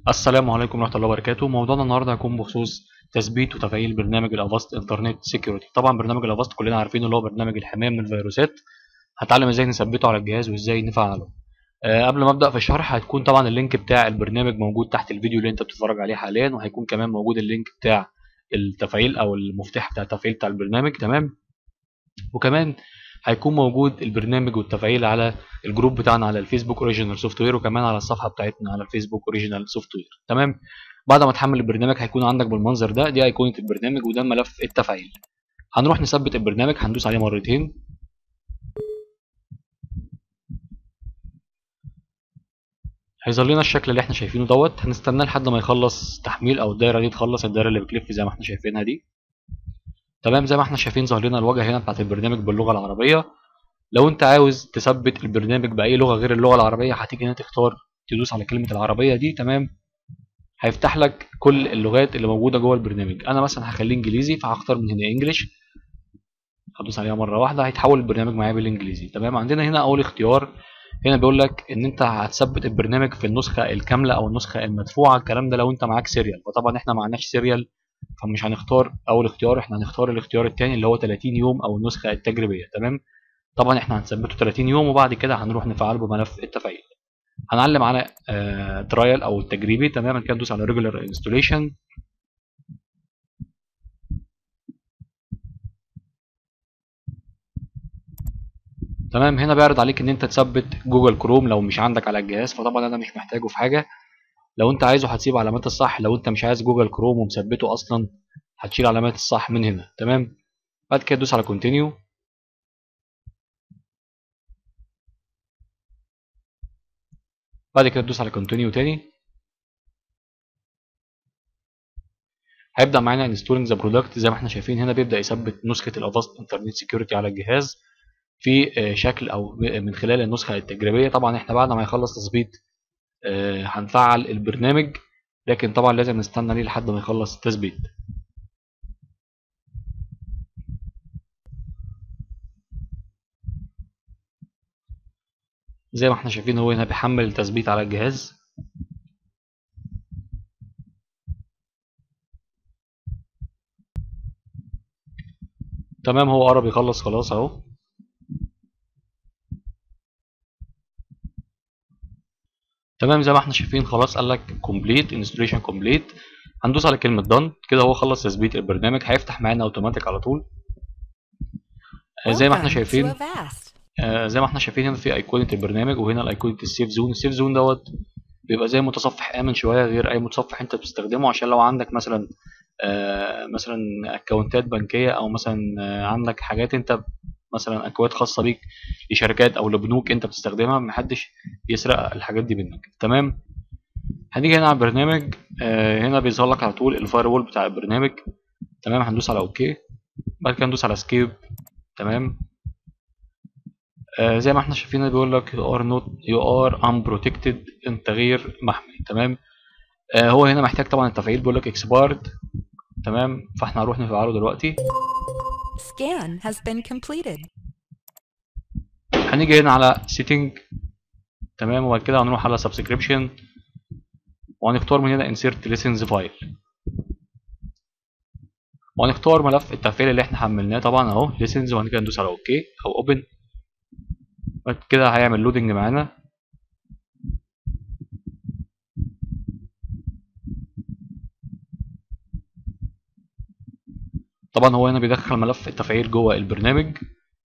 السلام عليكم ورحمة الله وبركاته موضوعنا النهاردة هيكون بخصوص تثبيت وتفعيل برنامج الافاست انترنت سيكيورتي طبعا برنامج الافاست كلنا عارفينه اللي هو برنامج الحماية من الفيروسات هتعلم ازاي نثبته على الجهاز وازاي نفعله أه قبل ما ابدا في الشرح هتكون طبعا اللينك بتاع البرنامج موجود تحت الفيديو اللي انت بتتفرج عليه حاليا وهيكون كمان موجود اللينك بتاع التفعيل او المفتاح بتاع التفعيل بتاع البرنامج تمام وكمان هيكون موجود البرنامج والتفعيل على الجروب بتاعنا على الفيسبوك اوريجينال سوفت وير وكمان على الصفحه بتاعتنا على الفيسبوك اوريجينال سوفت وير تمام بعد ما تحمل البرنامج هيكون عندك بالمنظر ده دي ايقونه البرنامج وده ملف التفعيل هنروح نثبت البرنامج هندوس عليه مرتين هيظهر لنا الشكل اللي احنا شايفينه دوت هنستناه لحد ما يخلص تحميل او الدايره دي تخلص الدايره اللي بتلف زي ما احنا شايفينها دي تمام زي ما احنا شايفين ظهر لنا الواجهه هنا بتاعت البرنامج باللغه العربيه لو انت عاوز تثبت البرنامج باي لغه غير اللغه العربيه هتيجي هنا تختار تدوس على كلمه العربيه دي تمام هيفتح لك كل اللغات اللي موجوده جوه البرنامج انا مثلا هخليه انجليزي فهختار من هنا انجلش هدوس عليها مره واحده هيتحول البرنامج معايا بالانجليزي تمام عندنا هنا اول اختيار هنا بيقول لك ان انت هتثبت البرنامج في النسخه الكامله او النسخه المدفوعه الكلام ده لو انت معاك سيريال وطبعا احنا معناش سيريال فمش هنختار اول اختيار احنا هنختار الاختيار الثاني اللي هو 30 يوم او النسخه التجريبيه تمام طبعا احنا هنثبته 30 يوم وبعد كده هنروح نفعله بملف التفعيل هنعلم على ترايل او التجريبي تماما كده ندوس على ريجولار انستوليشن تمام هنا بيعرض عليك ان انت تثبت جوجل كروم لو مش عندك على الجهاز فطبعا انا مش محتاجه في حاجه لو انت عايزه هتسيب علامات الصح لو انت مش عايز جوجل كروم ومثبته اصلا هتشيل علامات الصح من هنا تمام بعد كده تدوس على كونتينيو بعد كده تدوس على كونتينيو تاني هيبدا معانا انستولينج ذا برودكت زي ما احنا شايفين هنا بيبدا يثبت نسخه الافاست انترنت سيكيورتي على الجهاز في شكل او من خلال النسخه التجريبيه طبعا احنا بعد ما يخلص تثبيت هنفعل البرنامج لكن طبعا لازم نستنى ليه لحد ما يخلص التثبيت زي ما احنا شايفين هو هنا بيحمل التثبيت على الجهاز تمام هو قرب يخلص خلاص اهو تمام زي ما احنا شايفين خلاص قال لك كومبليت انستليشن كومبليت هندوس على كلمه دون كده هو خلص تثبيت البرنامج هيفتح معانا اوتوماتيك على طول زي ما احنا شايفين آه زي ما احنا شايفين هنا في ايقونه البرنامج وهنا الايقونه السيف زون السيف زون دوت بيبقى زي متصفح امن شويه غير اي متصفح انت بتستخدمه عشان لو عندك مثلا آه مثلا اكونتات بنكيه او مثلا آه عندك حاجات انت مثلا اكواد خاصه بيك لشركات او لبنوك انت بتستخدمها محدش يسرق الحاجات دي منك تمام هنيجي هنا على البرنامج آه هنا بيظهر لك على طول الفاير وول بتاع البرنامج تمام هندوس على اوكي بعد كده ندوس على سكيب تمام آه زي ما احنا شايفين بيقول لك يو ار نوت يو ار انبروتكتد انت غير محمي تمام آه هو هنا محتاج طبعا التفعيل بيقول لك اكسبارد تمام فاحنا هنروح نفعله دلوقتي Scan has been completed. هنيجي هنا على setting تمام وبعد كده هنروح على subscription وهنختار من هنا insert lessons file وهنختار ملف التفعيل اللي احنا حملناه طبعا اهو lessons وهنيجي ندوس على اوكي او open بعد كده هيعمل لودنج معانا طبعا هو هنا بيدخل ملف التفعيل جوه البرنامج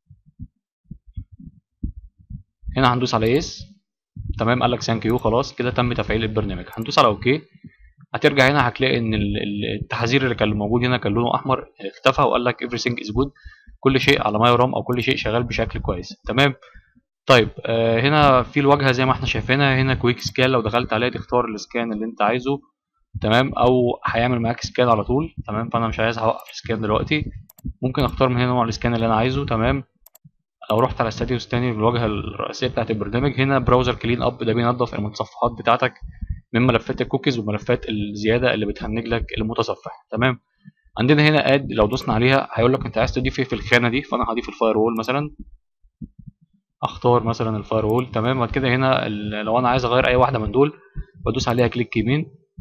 هنا هندوس على يس تمام قال لك ثانك يو خلاص كده تم تفعيل البرنامج هندوس على اوكي هترجع هنا هتلاقي ان التحذير اللي كان موجود هنا كان لونه احمر اختفى وقال لك everything is good كل شيء على ما يرام او كل شيء شغال بشكل كويس تمام طيب آه هنا في الواجهه زي ما احنا شايفينها هنا كويك سكان لو دخلت عليها تختار السكان اللي انت عايزه تمام او هيعمل معاك سكان على طول تمام فانا مش عايز اوقف سكان دلوقتي ممكن اختار من هنا نوع السكان اللي انا عايزه تمام لو رحت على ستاتيوس تاني الواجهه الرئيسيه بتاعت البرنامج هنا براوزر كلين اب ده بينظف المتصفحات بتاعتك من ملفات الكوكيز وملفات الزياده اللي بتهنج لك المتصفح تمام عندنا هنا اد لو دوسنا عليها هيقول لك انت عايز تضيف ايه في الخانه دي فانا هضيف الفاير وول مثلا اختار مثلا الفاير وول تمام بعد كده هنا لو انا عايز اغير اي واحده من دول بدوس عليها كليك يمين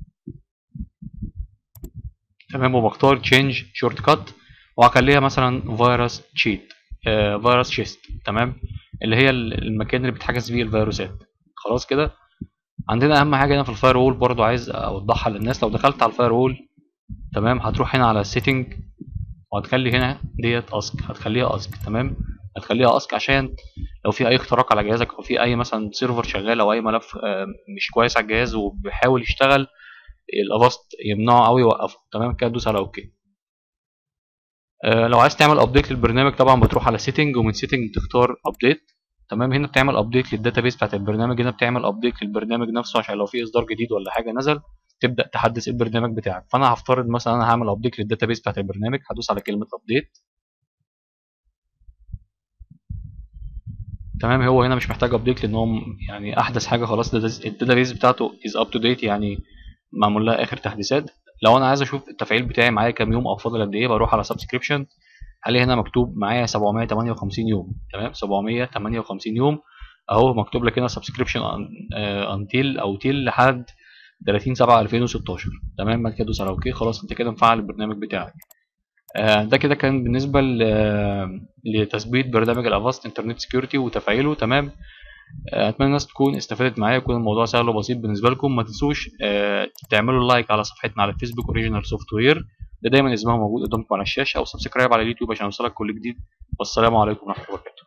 تمام وبختار تشينج شورت كات وهخليها مثلا فيروس تشيت فيروس شيست تمام اللي هي المكان اللي بيتحجز فيه الفيروسات خلاص كده عندنا اهم حاجه هنا في الفاير وول برضو عايز اوضحها للناس لو دخلت على الفاير وول تمام هتروح هنا على السيتنج وهتخلي هنا ديت اسك هتخليها اسك تمام هتخليها اسك عشان لو في اي اختراق على جهازك او في اي مثلا سيرفر شغال او اي ملف مش كويس على الجهاز وبيحاول يشتغل الافاست يمنعه او يوقفه تمام كده تدوس على اوكي لو عايز تعمل ابديت للبرنامج طبعا بتروح على سيتنج ومن سيتنج تختار ابديت تمام هنا بتعمل ابديت للداتابيس بتاعت البرنامج هنا بتعمل ابديت للبرنامج نفسه عشان لو في اصدار جديد ولا حاجه نزل تبدا تحدث البرنامج بتاعك فانا هفترض مثلا انا هعمل ابديت للداتابيس بتاعت البرنامج هدوس على كلمه ابديت تمام هو هنا مش محتاج ابديت لان هو يعني احدث حاجه خلاص الداتابيس بتاعته از اب تو ديت يعني معمول لها اخر تحديثات لو انا عايز اشوف التفعيل بتاعي معايا كام يوم او فاضل قد ايه بروح على سبسكريبشن هلاقي هنا مكتوب معايا 758 يوم تمام 758 يوم اهو مكتوب لك هنا سبسكريبشن انتيل او تيل لحد 30 7 2016 تمام بعد كده دوس على اوكي خلاص انت كده مفعل البرنامج بتاعك آه ده كده كان بالنسبه لتثبيت برنامج الافاست انترنت سكيورتي وتفعيله تمام آه اتمنى الناس تكون استفادت معايا يكون الموضوع سهل وبسيط بالنسبه لكم ما تنسوش آه تعملوا لايك على صفحتنا على الفيسبوك اوريجينال سوفت وير ده دايما اسمها موجود قدامكم على الشاشه او سبسكرايب على اليوتيوب عشان يوصلك كل جديد والسلام عليكم ورحمه الله وبركاته